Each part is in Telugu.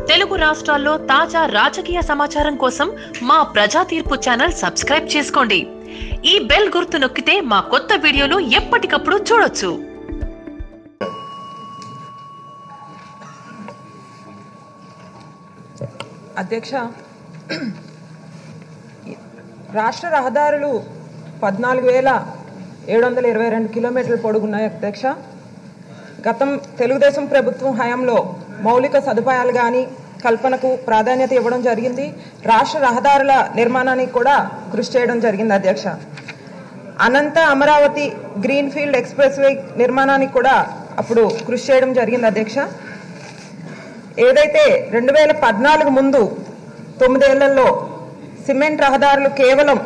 తెలుగు రాష్ట్రాల్లో తాజా రాజకీయ సమాచారం కోసం మా ప్రజా తీర్పు ఛానల్ సబ్స్క్రైబ్ చేసుకోండి ఈ బెల్ గుర్తు నొక్కితే మా కొత్త వీడియోలు ఎప్పటికప్పుడు చూడొచ్చు అధ్యక్ష రాష్ట్ర రహదారులు పద్నాలుగు వేల ఏడు వందల ఇరవై రెండు కిలోమీటర్ల పొడుగున్నాయి అధ్యక్ష గతం తెలుగుదేశం ప్రభుత్వం హయాంలో మౌలిక సదుపాయాలు కానీ కల్పనకు ప్రాధాన్యత ఇవ్వడం జరిగింది రాష్ట్ర రహదారుల నిర్మాణానికి కూడా కృషి చేయడం జరిగింది అధ్యక్ష Anantha Amaravati greenfield expressway నిర్మాణానికి కూడా అప్పుడు కృషి చేయడం జరిగింది అధ్యక్ష ఏదైతే రెండు వేల పద్నాలుగు ముందు తొమ్మిదేళ్లలో సిమెంట్ రహదారులు కేవలం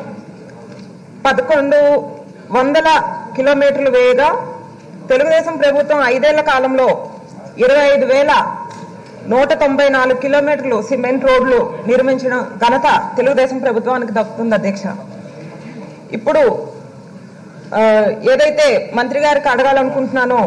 పదకొండు వందల కిలోమీటర్లు వేయగా తెలుగుదేశం ప్రభుత్వం ఐదేళ్ల కాలంలో ఇరవై ఐదు వేల నూట తొంభై నాలుగు కిలోమీటర్లు సిమెంట్ రోడ్లు నిర్మించిన ఘనత తెలుగుదేశం ప్రభుత్వానికి దక్కుతుంది అధ్యక్ష ఇప్పుడు ఆ, ఏదైతే మంత్రి గారికి అడగాలనుకుంటున్నానో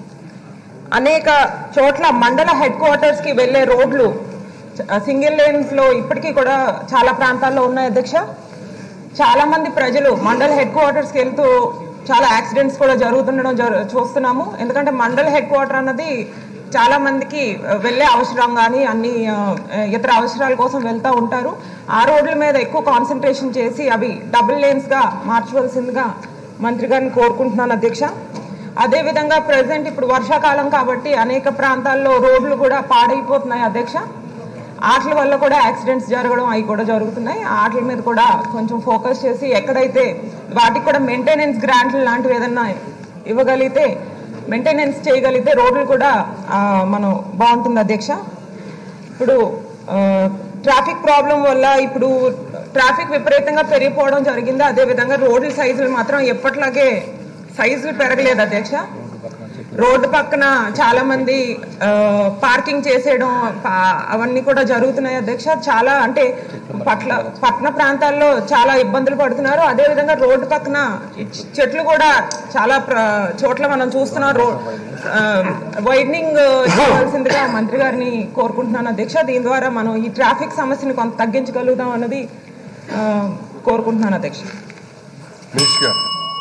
అనేక చోట్ల మండల హెడ్ క్వార్టర్స్ కి వెళ్లే రోడ్లు చ- సింగిల్ లేన్స్ లో ఇప్పటికీ కూడా చాలా ప్రాంతాల్లో ఉన్నాయి అధ్యక్ష చాలా మంది ప్రజలు మండల హెడ్ క్వార్టర్స్ కి వెళ్తూ చాలా యాక్సిడెంట్స్ కూడా జరుగుతుండడం జరు- చూస్తున్నాము ఎందుకంటే మండల హెడ్ క్వార్టర్ అన్నది చాలా మందికి ఆ, వెళ్ళే అవసరం కానీ అన్ని ఆ, ఇతర అవసరాల కోసం వెళ్తూ ఉంటారు ఆ రోడ్ల మీద ఎక్కువ కాన్సన్ట్రేషన్ చేసి అవి డబుల్ లేన్స్ గా మార్చవలసిందిగా మంత్రి గారిని కోరుకుంటున్నాను అధ్యక్ష అదే విధంగా ప్రజెంట్ ఇప్పుడు వర్షాకాలం కాబట్టి అనేక ప్రాంతాల్లో రోడ్లు కూడా పాడైపోతున్నాయి అధ్యక్ష ఆటల వల్ల కూడా యాక్సిడెంట్స్ జరగడం అవి కూడా జరుగుతున్నాయి ఆటల మీద కూడా కొంచెం ఫోకస్ చేసి ఎక్కడైతే వాటికి కూడా మెయింటెనెన్స్ గ్రాంట్లు లాంటివి ఏదన్నా ఇవ్వగలిగితే మెయింటెనెన్స్ చేయగలిగితే రోడ్లు కూడా ఆ, మనం బాగుంటుంది అధ్యక్ష ఇప్పుడు ఆ, ట్రాఫిక్ ప్రాబ్లం వల్ల ఇప్పుడు ట్రాఫిక్ విపరీతంగా పెరిగిపోవడం జరిగింది అదే విధంగా రోడ్ల సైజులు మాత్రం ఎప్పట్లాగే సైజులు పెరగలేదు అధ్యక్ష రోడ్డు పక్కన చాలా మంది ఆ, పార్కింగ్ చేసేయడం పా- అవన్నీ కూడా జరుగుతున్నాయి అధ్యక్ష చాలా అంటే పట్ల పట్టణ ప్రాంతాల్లో చాలా ఇబ్బందులు పడుతున్నారు అదే విధంగా రోడ్డు పక్కన చె- చెట్లు కూడా చాలా ప్ర- చోట్ల మనం చూస్తున్నాం రో వైడనింగ్ చేయవలసిందిగా మంత్రి గారిని కోరుకుంటున్నాను అధ్యక్ష దీని ద్వారా మనం ఈ ట్రాఫిక్ సమస్యని కొంత తగ్గించగలుగుతాం అన్నది ఆ, కోరుకుంటున్నాను అధ్యక్ష మినిష్ గారు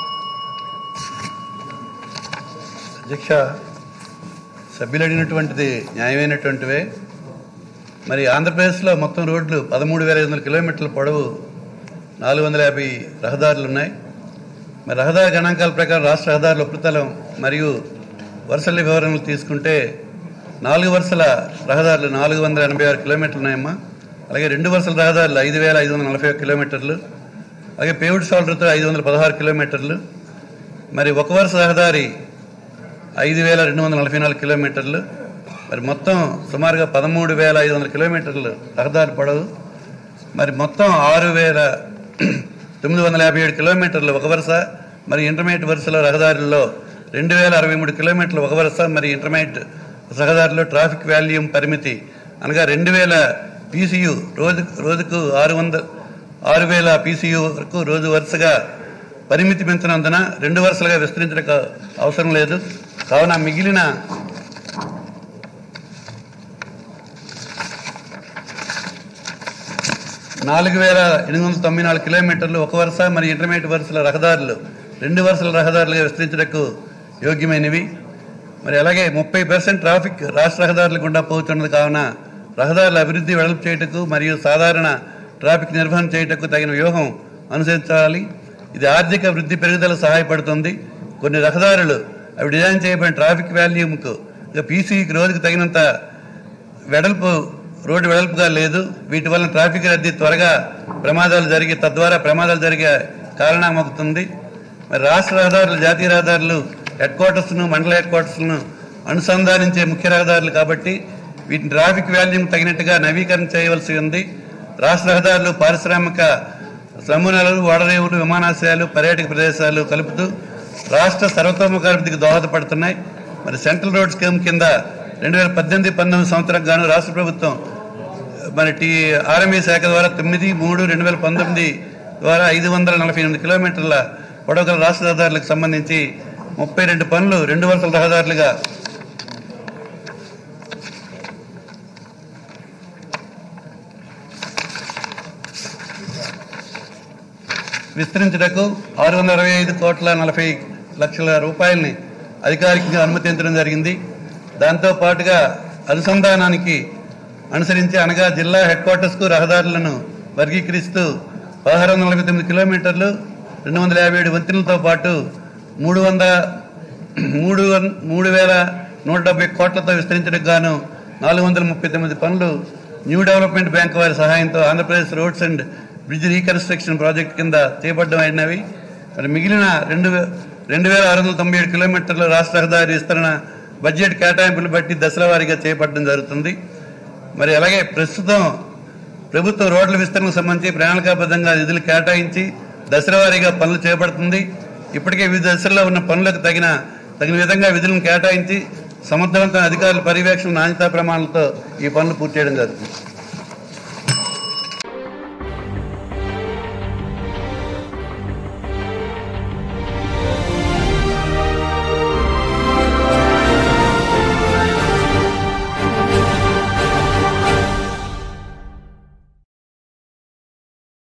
అధ్యక్ష సభ్యులు అడిగినటువంటిది న్యాయమైనటువంటివే మరి ఆంధ్రప్రదేశ్లో మొత్తం రోడ్లు పదమూడు వేల ఐదు వందల కిలోమీటర్ల పొడవు నాలుగు వందల యాభై రహదారులు ఉన్నాయి మరి రహదారి గణాంకాల ప్రకారం రాష్ట్ర రహదారుల ఉపరితలం మరియు వరుసల వివరణలు తీసుకుంటే నాలుగు వరుసల రహదారులు నాలుగు వందల ఎనభై ఆరు కిలోమీటర్లు ఉన్నాయమ్మా అలాగే రెండు వరుసల రహదారులు ఐదు వేల ఐదు వందల నలభై ఒక్క కిలోమీటర్లు అలాగే పేవుడ్ షోల్డర్తో ఐదు వందల పదహారు కిలోమీటర్లు మరి ఒక వరుస రహదారి ఐదు వేల రెండు వందల నలభై నాలుగు కిలోమీటర్లు మరి మొత్తం సుమారుగా పదమూడు వేల ఐదు వందల కిలోమీటర్లు రహదారి పొడవు మరి మొత్తం ఆరు వేల తొమ్మిది వందల యాభై ఏడు కిలోమీటర్లు ఒక వరుస మరి ఇంటర్మీడియట్ వరుసలో రహదారుల్లో రెండు వేల అరవై మూడు కిలోమీటర్లు ఒక వరుస మరి ఇంటర్మీడియట్ రహదారిలో ట్రాఫిక్ వాల్యూమ్ పరిమితి అనగా రెండు వేల పీసీయు రోజు రోజుకు ఆరు వంద ఆరు వేల పీసీయు వరకు రోజు వరుసగా పరిమితి పెంచినందున రెండు వరుసలుగా విస్తరించడం అవసరం లేదు కావున మిగిలిన నాలుగు వేల ఎనిమిది వందల తొంభై నాలుగు కిలోమీటర్లు ఒక వరుస మరి ఇంటర్మీడియట్ వరుసల రహదారులు రెండు వరుసల రహదారులుగా విస్తరించడానికి యోగ్యమైనవి మరి అలాగే ముప్పై పర్సెంట్ ట్రాఫిక్ రాష్ట్ర రహదారుల గుండా పోతున్నది కావున రహదారుల అభివృద్ధి వెడల్పు చేయటకు మరియు సాధారణ ట్రాఫిక్ నిర్వహణ చేయటకు తగిన వ్యూహం అనుసరించాలి ఇది ఆర్థిక వృద్ధి పెరుగుదల సహాయపడుతుంది కొన్ని రహదారులు అవి డిజైన్ చేయబడిన ట్రాఫిక్ వాల్యూమ్కు పీసీకి రోజుకు తగినంత వెడల్పు రోడ్డు వెడల్పుగా లేదు వీటి వలన ట్రాఫిక్ రద్దీ త్వరగా ప్రమాదాలు జరిగి తద్వారా ప్రమాదాలు జరిగే కారణమవుతుంది మరి రాష్ట్ర రహదారులు జాతీయ రహదారులు హెడ్ క్వార్టర్స్ను మండల హెడ్ క్వార్టర్స్ను అనుసంధానించే ముఖ్య రహదారులు కాబట్టి వీటిని ట్రాఫిక్ వాల్యూమ్ తగినట్టుగా నవీకరణ చేయవలసి ఉంది రాష్ట్ర రహదారులు పారిశ్రామిక నమూనాలు ఓడరేవులు విమానాశ్రయాలు పర్యాటక ప్రదేశాలు కలుపుతూ రాష్ట్ర సర్వతోముఖాభివృద్ధికి దోహదపడుతున్నాయి మరి సెంట్రల్ రోడ్ స్కీమ్ కింద రెండు వేల పద్దెనిమిది పంతొమ్మిది సంవత్సరం గాను రాష్ట్ర ప్రభుత్వం మరి టీ ఆర్ఎంఈ శాఖ ద్వారా తొమ్మిది మూడు రెండు వేల పంతొమ్మిది ద్వారా ఐదు వందల నలభై ఎనిమిది కిలోమీటర్ల పొడవు గల రాష్ట్ర రహదారులకు సంబంధించి ముప్పై రెండు పనులు రెండు వరుసల రహదారులుగా విస్తరించుటకు ఆరు వందల అరవై ఐదు కోట్ల నలభై లక్షల రూపాయలని అధికారికంగా అనుమతించడం జరిగింది దాంతో పాటుగా అనుసంధానానికి అనుసరించి అనగా జిల్లా హెడ్ క్వార్టర్స్కు రహదారులను వర్గీకరిస్తూ పదహారు వందల నలభై తొమ్మిది కిలోమీటర్లు రెండు వందల యాభై ఏడు వంతెనలతో పాటు మూడు వందల మూడు వన్- మూడు వేల నూట డెబ్బై కోట్లతో విస్తరించడానికి గాను నాలుగు వందల ముప్పై తొమ్మిది పనులు న్యూ డెవలప్మెంట్ బ్యాంక్ వారి సహాయంతో Andhra Pradesh roads and bridge reconstruction project కింద చేపట్టమైనవి మరి మిగిలిన రెండు వే- రెండు వేల ఆరు వందల తొంభై ఏడు కిలోమీటర్ల రాష్ట్ర రహదారి విస్తరణ బడ్జెట్ కేటాయింపులు బట్టి దశల వారీగా చేపట్టడం జరుగుతుంది మరి అలాగే ప్రస్తుతం ప్రభుత్వం రోడ్ల విస్తరణకు సంబంధించి ప్రణాళికాబద్ధంగా నిధులు కేటాయించి దశల వారీగా పనులు చేపడుతుంది ఇప్పటికే వివిధ దశల్లో ఉన్న పనులకు తగిన తగిన విధంగా విధులను కేటాయించి సమర్థవంతమైన అధికారుల పర్యవేక్షణ నాణ్యతా ప్రమాణాలతో ఈ పనులు పూర్తి చేయడం జరుగుతుంది